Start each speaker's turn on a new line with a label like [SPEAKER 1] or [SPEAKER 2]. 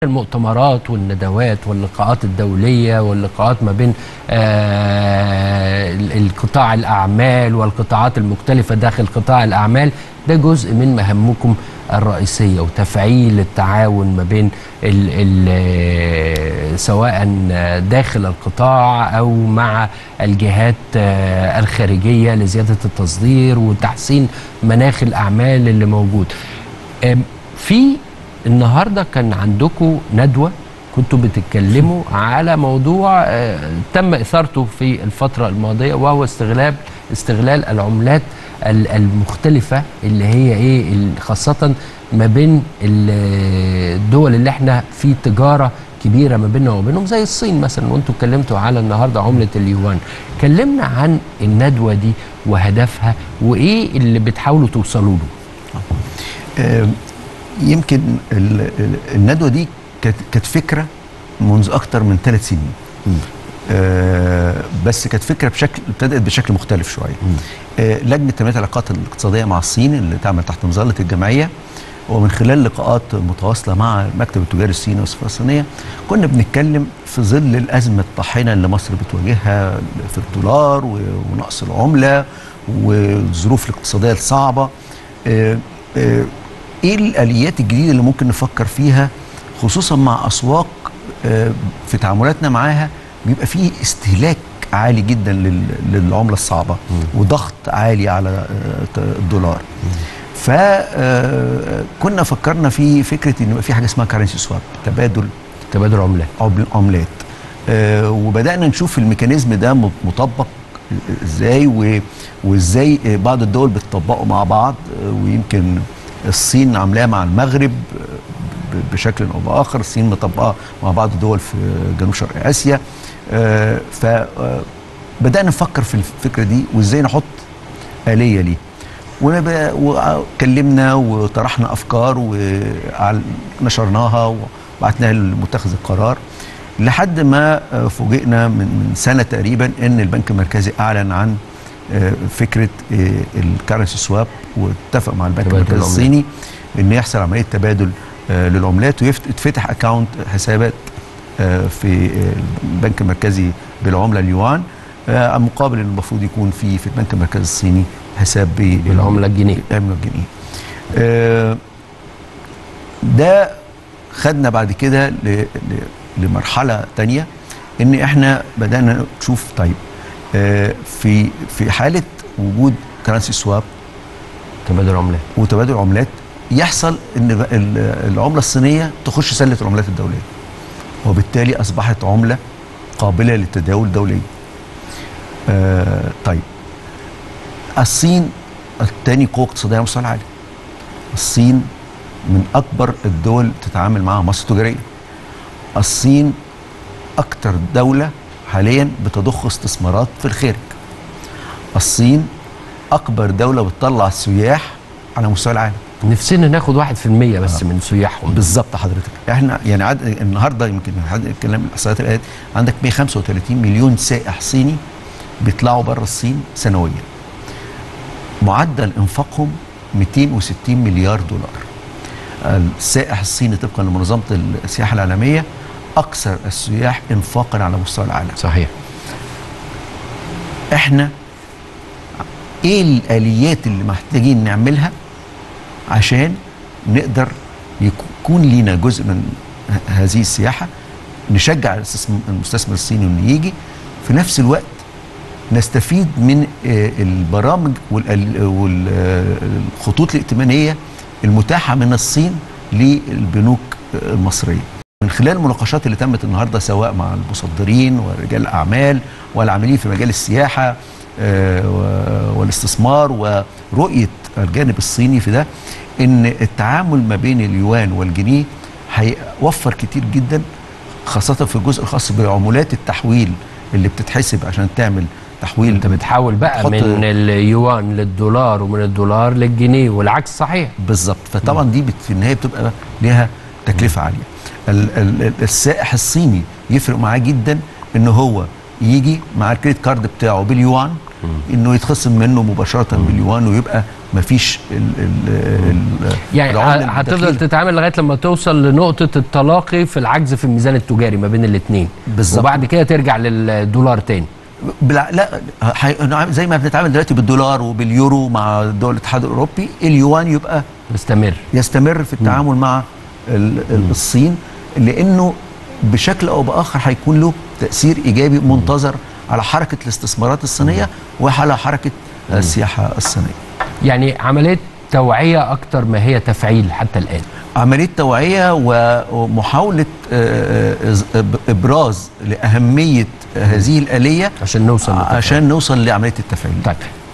[SPEAKER 1] المؤتمرات والندوات واللقاءات الدولية واللقاءات ما بين آه القطاع الأعمال والقطاعات المختلفة داخل قطاع الأعمال ده جزء من مهمكم الرئيسية وتفعيل التعاون ما بين ال ال سواء داخل القطاع أو مع الجهات الخارجية لزيادة التصدير وتحسين مناخ الأعمال اللي موجود في النهارده كان عندكم ندوه كنتوا بتتكلموا على موضوع تم اثارته في الفتره الماضيه وهو استغلال استغلال العملات المختلفه اللي هي ايه خاصه ما بين الدول اللي احنا في تجاره كبيره ما بيننا وبينهم زي الصين مثلا وانتوا اتكلمتوا على النهارده عمله اليوان كلمنا عن الندوه دي وهدفها وايه اللي بتحاولوا توصلوا له
[SPEAKER 2] يمكن الندوه دي كانت فكره منذ اكتر من ثلاث سنين آه بس كانت فكره بشكل ابتدات بشكل مختلف شويه آه لجنه تنميه العلاقات الاقتصاديه مع الصين اللي تعمل تحت مظله الجمعيه ومن خلال لقاءات متواصله مع المكتب التجاري الصيني والسفاره الصينيه كنا بنتكلم في ظل الازمه الطاحنه اللي مصر بتواجهها في الدولار ونقص العمله والظروف الاقتصاديه الصعبه آه ايه الاليات الجديده اللي ممكن نفكر فيها خصوصا مع اسواق في تعاملاتنا معاها بيبقى فيه استهلاك عالي جدا للعمله الصعبه م. وضغط عالي على الدولار فكنا فكرنا في فكره ان يبقى في حاجه اسمها كارنسي سواب تبادل
[SPEAKER 1] تبادل عملات
[SPEAKER 2] عملات وبدانا نشوف الميكانيزم ده مطبق ازاي وازاي بعض الدول بتطبقه مع بعض ويمكن الصين عاملاها مع المغرب بشكل او باخر الصين مطبقه مع بعض الدول في جنوب شرق اسيا فبدانا نفكر في الفكره دي وازاي نحط اليه ليه وكلمنا وطرحنا افكار ونشرناها وبعتناها لمتخذ القرار لحد ما فوجئنا من سنه تقريبا ان البنك المركزي اعلن عن فكره الكرنسي سواب واتفق مع البنك المركزي الصيني ان يحصل عمليه تبادل للعملات ويتفتح اكونت حسابات في البنك المركزي بالعمله اليوان مقابل ان المفروض يكون في في البنك المركزي الصيني حساب
[SPEAKER 1] بالعمله الجنيه
[SPEAKER 2] العمله الجنيه ده خدنا بعد كده لمرحله تانية ان احنا بدانا نشوف طيب في في حاله وجود كرنسي سواب
[SPEAKER 1] تبادل عملات
[SPEAKER 2] وتبادل عملات يحصل ان العمله الصينيه تخش سله العملات الدوليه وبالتالي اصبحت عمله قابله للتداول دوليا آه طيب الصين الثاني قوه اقتصاديه على مستوى العالم الصين من اكبر الدول تتعامل معها مصر تجاريا الصين اكثر دوله حاليا بتضخ استثمارات في الخارج الصين اكبر دوله بتطلع سياح على مستوى العالم
[SPEAKER 1] نفسنا ناخد 1% بس آه. من سياحهم
[SPEAKER 2] بالظبط حضرتك احنا يعني عد... النهارده يمكن حد الكلام الاحصائيات اللي عندك 135 مليون سائح صيني بيطلعوا بره الصين سنويا معدل انفاقهم 260 مليار دولار السائح الصيني طبقا لمنظمه السياحه العالميه اكثر السياح انفاقا على مستوى العالم
[SPEAKER 1] صحيح
[SPEAKER 2] احنا ايه الاليات اللي محتاجين نعملها عشان نقدر يكون لينا جزء من هذه السياحه نشجع المستثمر الصيني انه يجي في نفس الوقت نستفيد من البرامج والخطوط الائتمانيه المتاحه من الصين للبنوك المصريه من خلال المناقشات اللي تمت النهارده سواء مع المصدرين ورجال الاعمال والعاملين في مجال السياحه والاستثمار ورؤيه الجانب الصيني في ده ان التعامل ما بين اليوان والجنيه هيوفر كتير جدا خاصه في الجزء الخاص بعمولات التحويل اللي بتتحسب عشان تعمل تحويل
[SPEAKER 1] انت بتحول بقى من اليوان للدولار ومن الدولار للجنيه والعكس صحيح
[SPEAKER 2] بالظبط فطبعا دي في النهايه بتبقى ليها تكلفه عاليه السائح الصيني يفرق معاه جدا ان هو يجي مع الكريدت كارد بتاعه باليوان انه يتخصم منه مباشره باليوان ويبقى مفيش ال ال ال
[SPEAKER 1] يعني
[SPEAKER 2] العملة
[SPEAKER 1] ه- هتفضل
[SPEAKER 2] الداخلية.
[SPEAKER 1] تتعامل لغايه لما توصل لنقطه التلاقي في العجز في الميزان التجاري ما بين الاثنين
[SPEAKER 2] بالظبط.
[SPEAKER 1] وبعد كده ترجع للدولار تاني
[SPEAKER 2] بلا لا حي... نعم، زي ما بنتعامل دلوقتي بالدولار وباليورو مع دول الاتحاد الاوروبي اليوان يبقى
[SPEAKER 1] مستمر
[SPEAKER 2] يستمر في التعامل مع ال- ال- الصين لانه بشكل او باخر هيكون له تاثير ايجابي منتظر على حركه الاستثمارات الصينيه وعلى حركه السياحه الصينيه.
[SPEAKER 1] يعني عمليه توعيه اكتر ما هي تفعيل حتى الان
[SPEAKER 2] عمليه توعيه و- ومحاوله آه، آه، إز- إب- ابراز لاهميه هذه الاليه
[SPEAKER 1] عشان نوصل لتفعيل.
[SPEAKER 2] عشان نوصل لعمليه التفعيل.
[SPEAKER 1] طيب